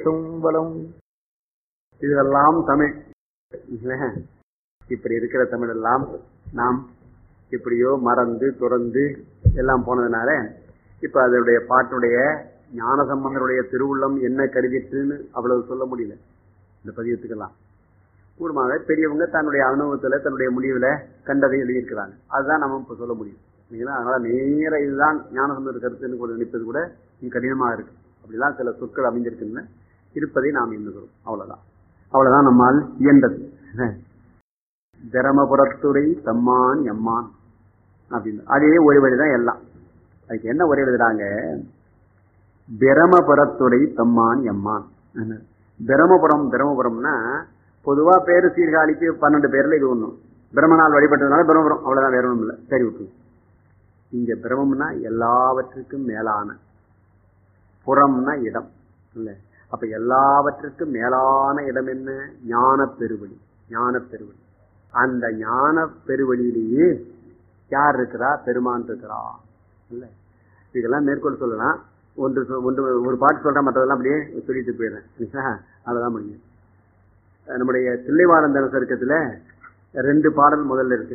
படைக்கட்டும் வளம் இதெல்லாம் தமிழ் இப்படி இருக்கிற தமிழ் எல்லாம் நாம் எப்படியோ மறந்து துறந்து எல்லாம் போனதுனால இப்ப அதனுடைய பாட்டுடைய ஞான சம்பந்தருடைய திருவுள்ளம் என்ன கருதிட்டுன்னு அவ்வளவு சொல்ல முடியல இந்த பதியத்துக்கெல்லாம் கூடுமாக பெரியவங்க தன்னுடைய அனுபவத்துல தன்னுடைய முடிவுல கண்டதை எழுதியிருக்கிறாங்க அதுதான் நம்ம இப்ப சொல்ல முடியும் இல்லைங்களா அதனால நேர இதுதான் ஞானசம்பந்த கருத்துன்னு கூட நினைப்பது கூட கடினமாக இருக்கு அப்படிலாம் சில சொற்கள் அமைஞ்சிருக்குன்னு இருப்பதை நாம் எண்ணுகிறோம் அவ்வளவுதான் அவ்வளவுதான் நம்மால் இயன்றது தரமபுரத்துறை தம்மான் எம்மான் அப்படின்னு அதே ஒரு வழிதான் எல்லாம் அதுக்கு என்ன ஒரே எழுதுறாங்க பிரமபுரத்துறை தம்மான் எம்மான் பிரமபுரம் பிரமபுரம்னா பொதுவா பேரு சீர்காழிக்கு பன்னெண்டு பேர்ல இது ஒண்ணும் பிரம்மனால் வழிபட்டதுனால பிரம்மபுரம் அவ்வளவுதான் வேற ஒண்ணும் இல்லை சரி விட்டு இங்க பிரமம்னா எல்லாவற்றுக்கும் மேலான புறம்னா இடம் இல்ல அப்ப எல்லாவற்றுக்கும் மேலான இடம் என்ன ஞான பெருவழி ஞான பெருவழி அந்த ஞான பெருவழியிலேயே யார் இருக்கிறா பெருமான் இருக்கிறா இல்ல இதெல்லாம் மேற்கொள் சொல்லலாம் ஒன்று ஒன்று ஒரு பாட்டு சொல்றேன் மற்றதெல்லாம் அப்படியே சொல்லிட்டு போயிடுறேன் அதுதான் முடியும் நம்முடைய தில்லைவாழந்தன சருக்கத்துல ரெண்டு பாடல் முதல்ல இருக்கு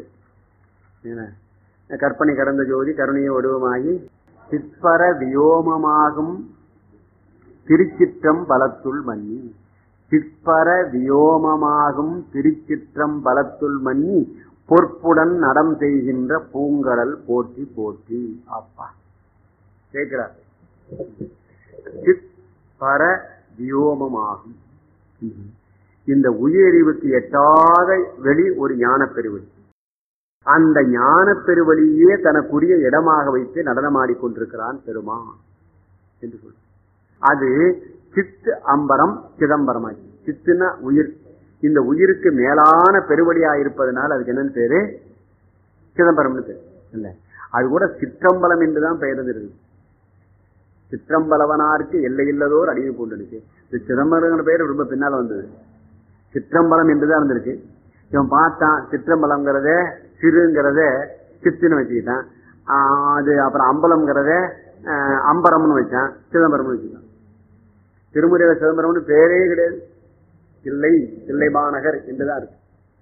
கற்பனை கடந்த ஜோதி கருணைய வடிவமாகி சிற்பர வியோமமாகும் திருச்சிற்றம் பலத்துள் மன்னி சிற்பர வியோமமாகும் திருச்சிற்றம் பலத்துள் மன்னி பொற்புடன் நடம் செய்கின்ற பூங்கடல் போற்றி போற்றி அப்பா கேட்கிறார் சிற்பர வியோமமாகும் இந்த உயிரறிவுக்கு எட்டாத வெளி ஒரு ஞான பெருவழி அந்த ஞான பெருவழியே தனக்குரிய இடமாக வைத்து நடனமாடி கொண்டிருக்கிறான் பெருமான் என்று சொல் அது சித்து அம்பரம் சிதம்பரமாச்சு சித்துனா உயிர் இந்த உயிருக்கு மேலான பெருவழியா இருப்பதனால அதுக்கு என்னன்னு பேரு சிதம்பரம்னு பேரு இல்ல அது கூட சிற்றம்பலம் என்றுதான் பெயர் இருந்திருக்கு சிற்றம்பலவனாருக்கு எல்லை இல்லதோர் அடிமை போட்டுருக்கு இந்த சிதம்பரம் பெயர் ரொம்ப பின்னால வந்தது சிற்றம்பலம் என்றுதான் இருந்திருக்கு இவன் பார்த்தான் சிற்றம்பலம்ங்கிறத சிறுங்கிறத சித்துன்னு வச்சுக்கிட்டான் அது அப்புறம் அம்பலம்ங்கிறத அம்பரம்னு வச்சான் சிதம்பரம்னு வச்சுக்கிட்டான் திருமுறையில சிதம்பரம்னு பேரே கிடையாது இல்லை தில்லை மாநகர் என்றுதான் இருக்கு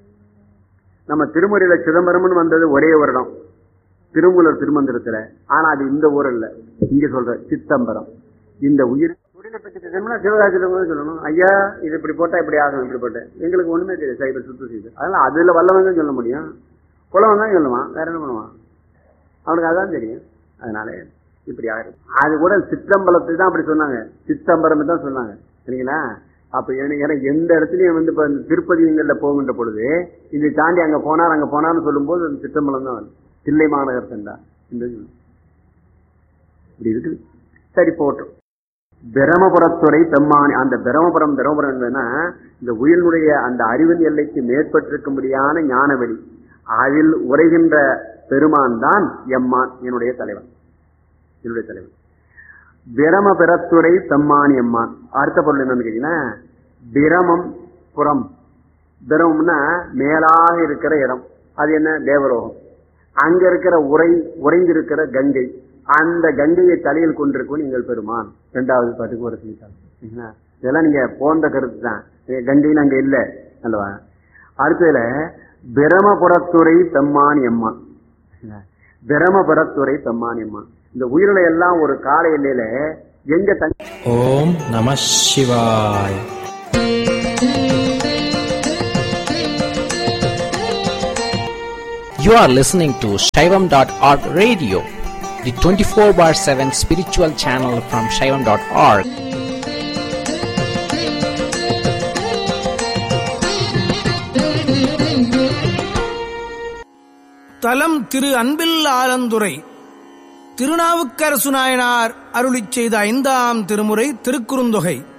நம்ம திருமுறையில சிதம்பரம்னு வந்தது ஒரே வருடம் திருமூலர் திருமந்திரத்துல ஆனா அது இந்த ஊர் இல்ல இங்க சொல்ற சித்தம்பரம் இந்த உயிர் சிவகாசியில சொல்லணும் ஐயா இது இப்படி போட்டா இப்படி ஆகும் இப்படி போட்டேன் எங்களுக்கு ஒண்ணுமே தெரியாது சைபர் சுத்து செய்து அதனால அதுல வல்லவங்க சொல்ல முடியும் குலவன் தான் சொல்லுவான் வேற என்ன பண்ணுவான் அவனுக்கு அதான் தெரியும் அதனால இப்படி ஆயிரும் அது கூட சித்தம்பலத்தை தான் அப்படி சொன்னாங்க சித்தம்பரம் தான் சொன்னாங்க சரிங்களா அப்ப ஏன்னா எந்த இடத்துலயும் வந்து இப்ப திருப்பதிங்கள்ல போகின்ற பொழுது இதை தாண்டி அங்க போனார் அங்க போனார்னு சொல்லும் போது அந்த சித்தம்பலம் தான் தில்லை மாநகர் சென்றா இந்த இப்படி இருக்குது சரி போட்டோம் பிரமபுரத்துறை பெம்மானி அந்த பிரமபுரம் பிரமபுரம் என்னன்னா இந்த உயிரினுடைய அந்த அறிவின் எல்லைக்கு மேற்பட்டிருக்கும்படியான ஞானவெளி அதில் உரைகின்ற பெருமான் தான் எம்மான் என்னுடைய தலைவன் என்னுடைய தலைவன் பிரம பெறத்துறை பெம்மானி எம்மான் அடுத்த பொருள் என்னன்னு கேட்டீங்கன்னா பிரமம் புறம் பிரமம்னா மேலாக இருக்கிற இடம் அது என்ன தேவலோகம் அங்க இருக்கிற உரை உறைந்திருக்கிற கங்கை அந்த கங்கையை தலையில் கொண்டிருக்கும் நீங்கள் பெருமான் இரண்டாவது பாட்டுக்கு ஒரு சொல்லிட்டாங்க இதெல்லாம் நீங்க போன்ற கருத்து தான் கங்கைன்னு அங்க இல்ல அல்லவா அடுத்ததுல பிரமபுரத்துறை பெம்மான் எம்மான் பிரமபுரத்துறை பெம்மான் எம்மான் இந்த உயிரிலை எல்லாம் ஒரு கால எல்லையில எங்க தங்க ஓம் நம சிவாய் You are listening to Shaivam.org radio, the 24 bar 7 spiritual channel from Shaivam.org. தலம் திரு அன்பில் ஆலந்துரை திருநாவுக்கரசு நாயனார் அருளிச் செய்த ஐந்தாம் திருமுறை திருக்குறுந்தொகை